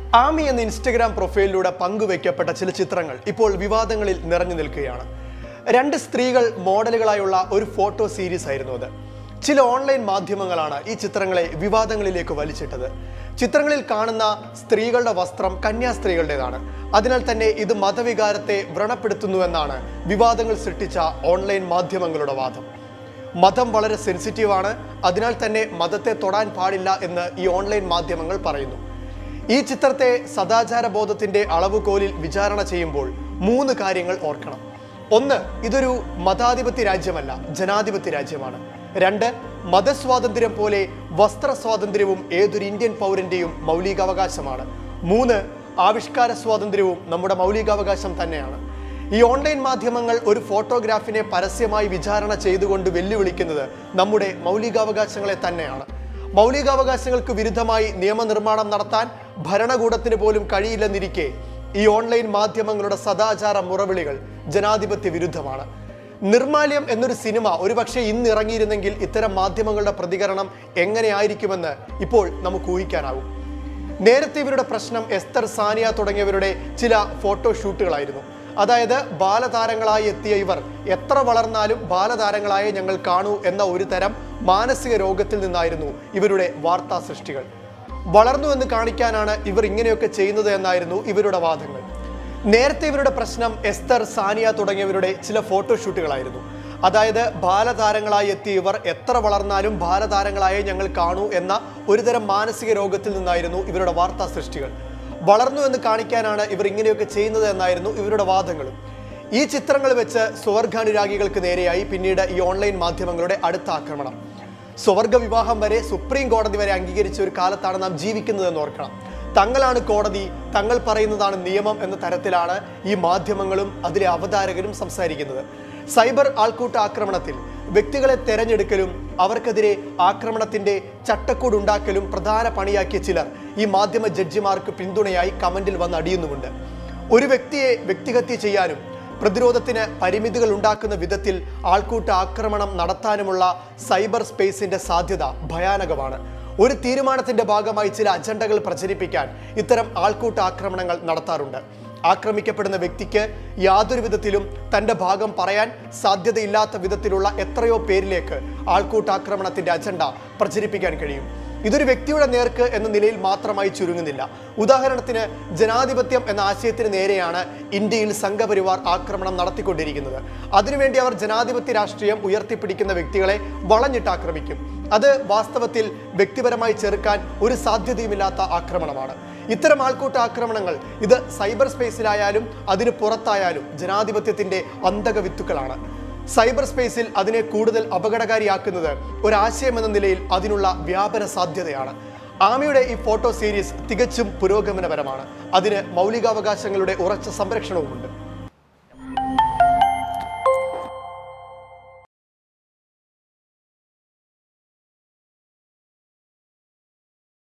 ആമി എന്ന ഇൻസ്റ്റഗ്രാം പ്രൊഫൈലിലൂടെ പങ്കുവയ്ക്കപ്പെട്ട ചില ചിത്രങ്ങൾ ഇപ്പോൾ വിവാദങ്ങളിൽ നിറഞ്ഞു നിൽക്കുകയാണ് രണ്ട് സ്ത്രീകൾ മോഡലുകളായുള്ള ഒരു ഫോട്ടോ സീരീസ് ആയിരുന്നു അത് ചില ഓൺലൈൻ മാധ്യമങ്ങളാണ് ഈ ചിത്രങ്ങളെ വിവാദങ്ങളിലേക്ക് വലിച്ചിട്ടത് ചിത്രങ്ങളിൽ കാണുന്ന സ്ത്രീകളുടെ വസ്ത്രം കന്യാസ്ത്രീകളുടേതാണ് അതിനാൽ തന്നെ ഇത് മതവികാരത്തെ വ്രണപ്പെടുത്തുന്നുവെന്നാണ് വിവാദങ്ങൾ സൃഷ്ടിച്ച ഓൺലൈൻ മാധ്യമങ്ങളുടെ വാദം മതം വളരെ സെൻസിറ്റീവാണ് അതിനാൽ തന്നെ മതത്തെ തൊടാൻ പാടില്ല എന്ന് ഈ ഓൺലൈൻ മാധ്യമങ്ങൾ പറയുന്നു ഈ ചിത്രത്തെ സദാചാര ബോധത്തിന്റെ അളവുകോലിൽ വിചാരണ ചെയ്യുമ്പോൾ മൂന്ന് കാര്യങ്ങൾ ഓർക്കണം ഒന്ന് ഇതൊരു മതാധിപത്യ രാജ്യമല്ല ജനാധിപത്യ രാജ്യമാണ് രണ്ട് മതസ്വാതന്ത്ര്യം പോലെ വസ്ത്ര സ്വാതന്ത്ര്യവും ഏതൊരു ഇന്ത്യൻ പൗരന്റെയും മൗലികാവകാശമാണ് മൂന്ന് ആവിഷ്കാര സ്വാതന്ത്ര്യവും നമ്മുടെ മൗലികാവകാശം തന്നെയാണ് ഈ ഓൺലൈൻ മാധ്യമങ്ങൾ ഒരു ഫോട്ടോഗ്രാഫിനെ പരസ്യമായി വിചാരണ ചെയ്തുകൊണ്ട് വെല്ലുവിളിക്കുന്നത് നമ്മുടെ മൗലികാവകാശങ്ങളെ തന്നെയാണ് മൗലികാവകാശങ്ങൾക്ക് വിരുദ്ധമായി നിയമനിർമ്മാണം നടത്താൻ ഭരണകൂടത്തിന് പോലും കഴിയില്ലെന്നിരിക്കെ ഈ ഓൺലൈൻ മാധ്യമങ്ങളുടെ സദാചാര മുറവിളികൾ ജനാധിപത്യ വിരുദ്ധമാണ് നിർമാല്യം എന്നൊരു സിനിമ ഒരുപക്ഷെ ഇന്ന് ഇറങ്ങിയിരുന്നെങ്കിൽ ഇത്തരം മാധ്യമങ്ങളുടെ പ്രതികരണം എങ്ങനെയായിരിക്കുമെന്ന് ഇപ്പോൾ നമുക്ക് ഊഹിക്കാനാവും നേരത്തെ ഇവരുടെ പ്രശ്നം എസ്തർ സാനിയ തുടങ്ങിയവരുടെ ചില ഫോട്ടോ ഷൂട്ടുകളായിരുന്നു അതായത് ബാലതാരങ്ങളായി എത്തിയ ഇവർ എത്ര വളർന്നാലും ബാലതാരങ്ങളായേ ഞങ്ങൾ കാണൂ എന്ന ഒരു തരം മാനസിക രോഗത്തിൽ നിന്നായിരുന്നു ഇവരുടെ വാർത്താ സൃഷ്ടികൾ വളർന്നു എന്ന് കാണിക്കാനാണ് ഇവർ ഇങ്ങനെയൊക്കെ ചെയ്യുന്നത് എന്നായിരുന്നു ഇവരുടെ വാദങ്ങൾ നേരത്തെ ഇവരുടെ പ്രശ്നം എസ്തർ സാനിയ തുടങ്ങിയവരുടെ ചില ഫോട്ടോഷൂട്ടുകളായിരുന്നു അതായത് ബാലതാരങ്ങളായി എത്തിയ ഇവർ എത്ര വളർന്നാലും ബാലതാരങ്ങളായേ ഞങ്ങൾ കാണൂ എന്ന ഒരുതരം മാനസിക രോഗത്തിൽ നിന്നായിരുന്നു ഇവരുടെ വാർത്താ സൃഷ്ടികൾ വളർന്നു എന്ന് കാണിക്കാനാണ് ഇവർ ഇങ്ങനെയൊക്കെ ചെയ്യുന്നത് എന്നായിരുന്നു ഇവരുടെ വാദങ്ങളും ഈ ചിത്രങ്ങൾ വെച്ച് സ്വർഗാനുരാഗികൾക്ക് നേരെയായി പിന്നീട് ഈ ഓൺലൈൻ മാധ്യമങ്ങളുടെ അടുത്ത ആക്രമണം സ്വർഗ വിവാഹം വരെ സുപ്രീം കോടതി വരെ അംഗീകരിച്ച ഒരു കാലത്താണ് നാം ജീവിക്കുന്നതെന്ന് ഓർക്കണം തങ്ങളാണ് കോടതി തങ്ങൾ പറയുന്നതാണ് നിയമം എന്ന തരത്തിലാണ് ഈ മാധ്യമങ്ങളും അതിലെ അവതാരകരും സംസാരിക്കുന്നത് സൈബർ ആൾക്കൂട്ട ആക്രമണത്തിൽ വ്യക്തികളെ തെരഞ്ഞെടുക്കലും അവർക്കെതിരെ ആക്രമണത്തിന്റെ ചട്ടക്കൂട് ഉണ്ടാക്കലും പ്രധാന പണിയാക്കിയ ചിലർ ഈ മാധ്യമ ജഡ്ജിമാർക്ക് പിന്തുണയായി കമന്റിൽ വന്ന് അടിയുന്നുമുണ്ട് ഒരു വ്യക്തിയെ വ്യക്തിഹത്യ ചെയ്യാനും പ്രതിരോധത്തിന് പരിമിതികൾ ഉണ്ടാക്കുന്ന വിധത്തിൽ ആൾക്കൂട്ട ആക്രമണം നടത്താനുമുള്ള സൈബർ സ്പേസിന്റെ സാധ്യത ഭയാനകമാണ് ഒരു തീരുമാനത്തിന്റെ ഭാഗമായി ചില അജണ്ടകൾ പ്രചരിപ്പിക്കാൻ ഇത്തരം ആൾക്കൂട്ട ആക്രമണങ്ങൾ നടത്താറുണ്ട് ആക്രമിക്കപ്പെടുന്ന വ്യക്തിക്ക് യാതൊരു വിധത്തിലും തന്റെ ഭാഗം പറയാൻ സാധ്യതയില്ലാത്ത വിധത്തിലുള്ള എത്രയോ പേരിലേക്ക് ആൾക്കൂട്ടാക്രമണത്തിന്റെ അജണ്ട പ്രചരിപ്പിക്കാൻ കഴിയും ഇതൊരു വ്യക്തിയുടെ നേർക്ക് എന്ന നിലയിൽ മാത്രമായി ചുരുങ്ങുന്നില്ല ഉദാഹരണത്തിന് ജനാധിപത്യം എന്ന ആശയത്തിന് നേരെയാണ് ഇന്ത്യയിൽ സംഘപരിവാർ ആക്രമണം നടത്തിക്കൊണ്ടിരിക്കുന്നത് അതിനുവേണ്ടി അവർ ജനാധിപത്യ രാഷ്ട്രീയം ഉയർത്തിപ്പിടിക്കുന്ന വ്യക്തികളെ വളഞ്ഞിട്ട് ആക്രമിക്കും അത് വാസ്തവത്തിൽ വ്യക്തിപരമായി ചെറുക്കാൻ ഒരു സാധ്യതയുമില്ലാത്ത ആക്രമണമാണ് ഇത്തരം ആൾക്കൂട്ട ആക്രമണങ്ങൾ ഇത് സൈബർ സ്പേസിലായാലും അതിന് പുറത്തായാലും ജനാധിപത്യത്തിന്റെ അന്തക വിത്തുക്കളാണ് സൈബർ സ്പേസിൽ അതിനെ കൂടുതൽ അപകടകാരിയാക്കുന്നത് ഒരാശയം എന്ന നിലയിൽ അതിനുള്ള വ്യാപന സാധ്യതയാണ് ആമയുടെ ഈ ഫോട്ടോ സീരീസ് തികച്ചും പുരോഗമനപരമാണ് അതിന് മൗലികാവകാശങ്ങളുടെ ഉറച്ച സംരക്ഷണവുമുണ്ട്